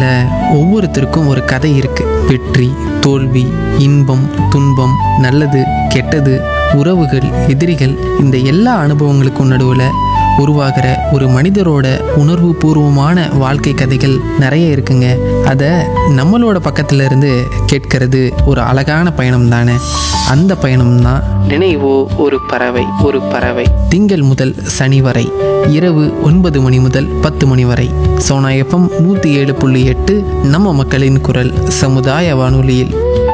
வாழ்க்கையில் ஒவ்வொருத்தருக்கும் ஒரு கதை இருக்கு வெற்றி தோல்வி இன்பம் துன்பம் நல்லது கெட்டது உறவுகள் எதிரிகள் இந்த எல்லா அனுபவங்களுக்கும் நடுவில் உருவாகிற ஒரு மனிதரோட உணர்வு பூர்வமான வாழ்க்கை கதைகள் நிறைய இருக்குங்க அதை நம்மளோட பக்கத்துல இருந்து கேட்கறது ஒரு அழகான பயணம் தானே அந்த பயணம் தான் நினைவோ ஒரு பறவை ஒரு பறவை திங்கள் முதல் சனி வரை இரவு ஒன்பது மணி முதல் பத்து மணி வரை சோனா எஃப்எம் நூற்றி ஏழு புள்ளி எட்டு நம்ம மக்களின் குரல் சமுதாய வானொலியில்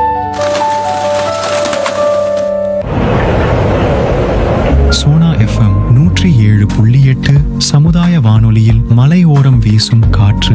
சோனா எஃப்எம் நூற்றி ஏழு புள்ளி எட்டு சமுதாய வானொலியில் மலையோரம் வீசும் காற்று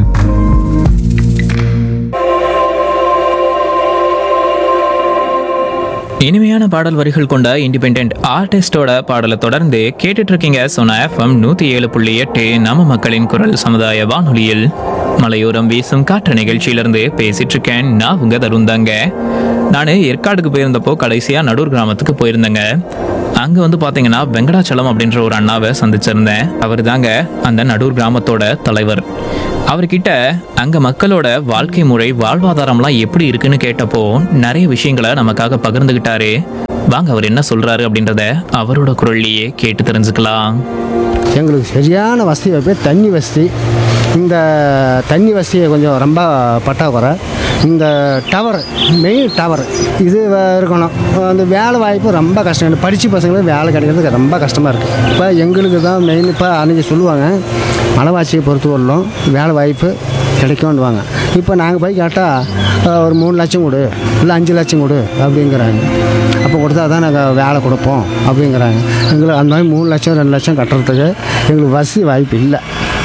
இனிமையான பாடல் வரிகள் கொண்ட இண்டிபெண்ட் ஆர்டிஸ்டோட பாடலை தொடர்ந்து கேட்டுட்டு இருக்கீங்க சொன்ன எஃப்எம் நூத்தி ஏழு புள்ளி எட்டு நம்ம மக்களின் குரல் சமுதாய வானொலியில் மலையோரம் வீசும் காற்று நிகழ்ச்சியிலிருந்து பேசிட்டு இருக்கேன் நான் உங்க தருந்தாங்க நான் ஏற்காடுக்கு போயிருந்தப்போ கடைசியா நடூர் கிராமத்துக்கு போயிருந்தேங்க அங்க வந்து பாத்தீங்கன்னா வெங்கடாச்சலம் அப்படின்ற ஒரு அண்ணாவை சந்திச்சிருந்தேன் அவர் தாங்க அந்த நடூர் கிராமத்தோட தலைவர் அவர்கிட்ட அங்க மக்களோட வாழ்க்கை முறை வாழ்வாதாரம்லாம் எப்படி இருக்குன்னு கேட்டப்போ நிறைய விஷயங்களை நமக்காக பகிர்ந்துகிட்டாரு வாங்க அவர் என்ன சொல்றாரு அப்படின்றத அவரோட குரல்லையே கேட்டு தெரிஞ்சுக்கலாம் எங்களுக்கு சரியான வசதி வைப்பே தண்ணி வசதி இந்த தண்ணி வசதியை கொஞ்சம் ரொம்ப பட்டாக்குறை இந்த டவர் மெயின் டவர் இது வ- இருக்கணும் அந்த வேலை வாய்ப்பு ரொம்ப கஷ்டம் படித்த பசங்களுக்கு வேலை கிடைக்கிறதுக்கு ரொம்ப கஷ்டமாக இருக்குது இப்போ எங்களுக்கு தான் மெயின் இப்போ அன்றைக்கி சொல்லுவாங்க மலைவாசியை பொறுத்து வரலும் வேலை வாய்ப்பு கிடைக்கும்னுவாங்க இப்போ நாங்கள் போய் கேட்டால் ஒரு மூணு லட்சம் கொடு இல்லை அஞ்சு லட்சம் கொடு அப்படிங்கிறாங்க அப்போ கொடுத்தா தான் நாங்கள் வேலை கொடுப்போம் அப்படிங்கிறாங்க எங்களுக்கு அந்த மாதிரி மூணு லட்சம் ரெண்டு லட்சம் கட்டுறதுக்கு எங்களுக்கு வசதி வாய்ப்பு இல்லை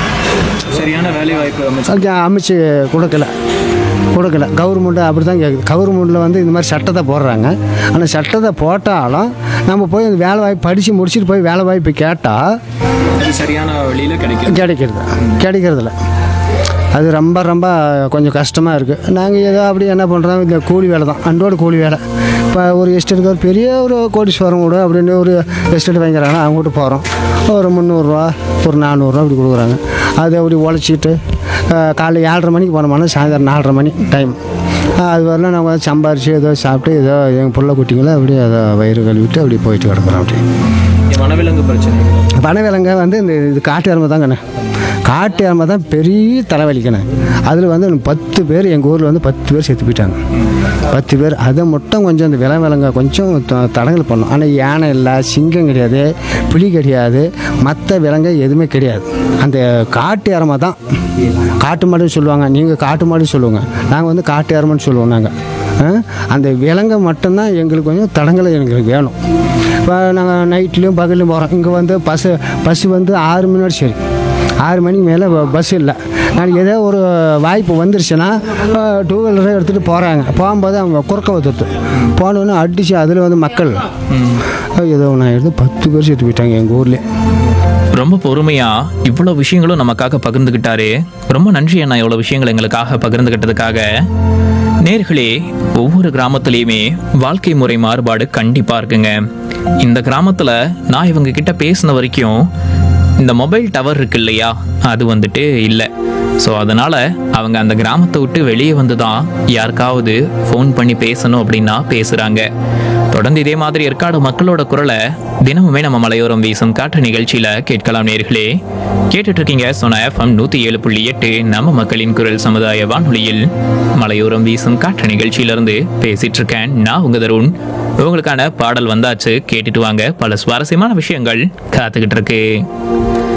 சரியான வேலை வாய்ப்பு அது அமைச்சு கொடுக்கல கொடுக்கல கவர்மெண்ட்டு அப்படி தான் கேட்குது கவர்மெண்ட்டில் வந்து இந்த மாதிரி சட்டத்தை போடுறாங்க ஆனால் சட்டத்தை போட்டாலும் நம்ம போய் அந்த வேலை வாய்ப்பு படித்து முடிச்சுட்டு போய் வேலை வாய்ப்பு கேட்டால் சரியான வழியில கிடைக்கும் கிடைக்கிறது கிடைக்கிறதில்ல அது ரொம்ப ரொம்ப கொஞ்சம் கஷ்டமாக இருக்குது நாங்கள் ஏதோ அப்படி என்ன பண்ணுறோம் இந்த கூலி வேலை தான் அன்றோட கூலி வேலை இப்போ ஒரு எஸ்டேட்டுக்கு ஒரு பெரிய ஒரு கோடீஸ்வரம் கூட அப்படின்னு ஒரு எஸ்டேட் வாங்கிக்கிறாங்க அவங்ககிட்ட போகிறோம் ஒரு முந்நூறுரூவா ஒரு நானூறுரூவா அப்படி கொடுக்குறாங்க அதை அப்படி உழைச்சிட்டு அஹ், காலைல ஏழரை மணிக்கு போனோம்னா சாயந்தரம் நாலரை மணி டைம் அது வரலாம் நாங்கள் வந்து சம்பாரித்து ஏதோ சாப்பிட்டு ஏதோ எங்கள் புள்ள குட்டிங்களை அப்படியே அதை வயிறு கழுவிட்டு அப்படியே போயிட்டு கிடக்குறோம் அப்படி வனவிலங்கு பிரச்சனை பனைவிலங்க வந்து இந்த இது காட்டு எருமை தாங்கண்ணே காட்டு எருமை தான் பெரிய தலைவலிக்கண்ணே அதில் வந்து பத்து பேர் எங்கள் ஊரில் வந்து பத்து பேர் செத்து போயிட்டாங்க பத்து பேர் அதை மட்டும் கொஞ்சம் இந்த விலை விலங்க கொஞ்சம் த- தடங்கல் பண்ணும் ஆனால் யானை இல்லை சிங்கம் கிடையாது புலி கிடையாது மற்ற விலங்கு எதுவுமே கிடையாது அந்த காட்டு எருமை தான் காட்டு மாடுன்னு சொல்லுவாங்க நீங்கள் காட்டு மாடுன்னு சொல்லுவாங்க நாங்கள் வந்து காட்டு எருமைன்னு சொல்லுவோம் நாங்கள் ஆ? அந்த விலங்கை மட்டும்தான் எங்களுக்கு கொஞ்சம் தடங்களை எங்களுக்கு வேணும் இப்போ நாங்கள் நைட்லேயும் பகல்லையும் போகிறோம் இங்கே வந்து பஸ்ஸு பஸ்ஸு வந்து ஆறு மணி வரை சரி ஆறு மணிக்கு மேலே பஸ் இல்லை நாளைக்கு ஏதோ ஒரு வாய்ப்பு வந்துருச்சுன்னா டூ வீலரை எடுத்துகிட்டு போகிறாங்க போகும்போது அவங்க குறுக்க வந்துடுது போனோன்னே அடித்து அதில் வந்து மக்கள் ஏதோ ஒன்று ஆயிடுது பத்து பேர் சேர்த்து போயிட்டாங்க எங்கள் ஊர்லேயே ரொம்ப பொறுமையா இவ்வளவு விஷயங்களும் நமக்காக பகிர்ந்துகிட்டாரு ரொம்ப நன்றி அண்ணா இவ்வளவு விஷயங்கள் எங்களுக்காக பகிர்ந்துகிட்டதுக்காக நேர்களே ஒவ்வொரு கிராமத்துலயுமே வாழ்க்கை முறை மாறுபாடு கண்டிப்பா இருக்குங்க இந்த கிராமத்துல நான் இவங்க கிட்ட பேசின வரைக்கும் இந்த மொபைல் டவர் இருக்கு இல்லையா அது வந்துட்டு இல்லை ஸோ அதனால அவங்க அந்த கிராமத்தை விட்டு வெளியே வந்து தான் யாருக்காவது ஃபோன் பண்ணி பேசணும் அப்படின்னா பேசுறாங்க தொடர்ந்து இதே மாதிரி ஏற்காடு மக்களோட குரலை தினமுமே நம்ம மலையோரம் வீசும் காற்று நிகழ்ச்சியில கேட்கலாம் நேர்களே கேட்டுட்டு இருக்கீங்க சொன்ன எஃப்எம் நூத்தி ஏழு புள்ளி எட்டு நம்ம மக்களின் குரல் சமுதாய வானொலியில் மலையோரம் வீசும் காற்று நிகழ்ச்சியிலிருந்து பேசிட்டு இருக்கேன் நான் உங்க தருண் உங்களுக்கான பாடல் வந்தாச்சு கேட்டுட்டு வாங்க பல சுவாரஸ்யமான விஷயங்கள் காத்துக்கிட்டு இருக்கு